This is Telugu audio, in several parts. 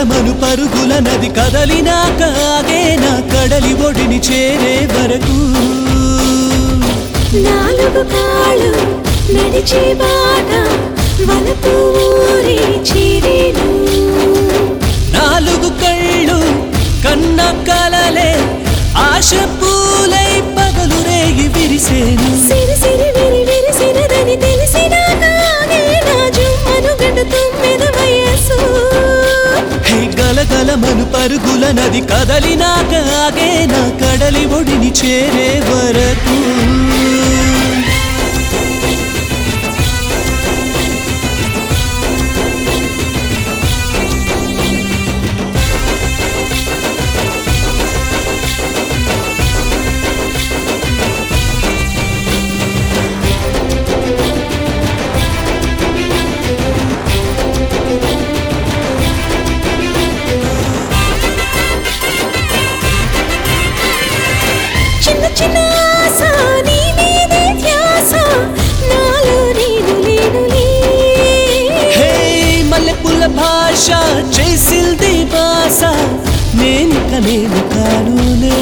గలగలమను పరుగుల నది కదలినాక ఆగేనా కడలి ఒడిని చేరే వరకు నాలుగు కాళ్ళు నడిచే బాట వలపు ఊరి చేరేను నాలుగు కళ్ళు కన్న కలలే ఆశ పూలై పగలు రేగి విరిసేను సిరి సిరి విరి విరిసినదని తెలిసినాక ఆగేనా జుమ్మను గడుతుమ్మెద వయసు హే గలగలమను పరుగుల నది కదలినాక ఆగేనా కడలి ఒడిని చేరే వరకు చిన్న చిన్న ఆశ నీ మీదే ధ్యాస నాలో నేను లేనులే హే మల్లెపూల భాష చేసింది భాష నేనిక నేను కానులే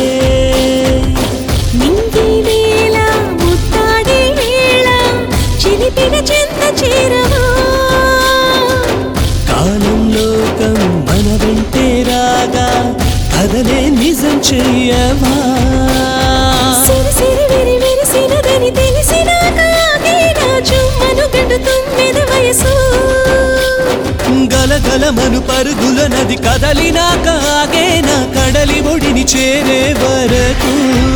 నింగి వేళ ముత్తాడే వేళ చిలిపిన చెంత చేరవా కాలం లోకం మన వెంటే రాగా కదలే నిజం చెయ్యవా సిరి సిరి విరి విరిసినదని తెలిసినాక ఆగేనా జుమ్మను గడుతుమ్మెద వయసు గలగలమను పరుగుల నది కదలినాక ఆగేనా కడలి ఒడిని చేరే వరకు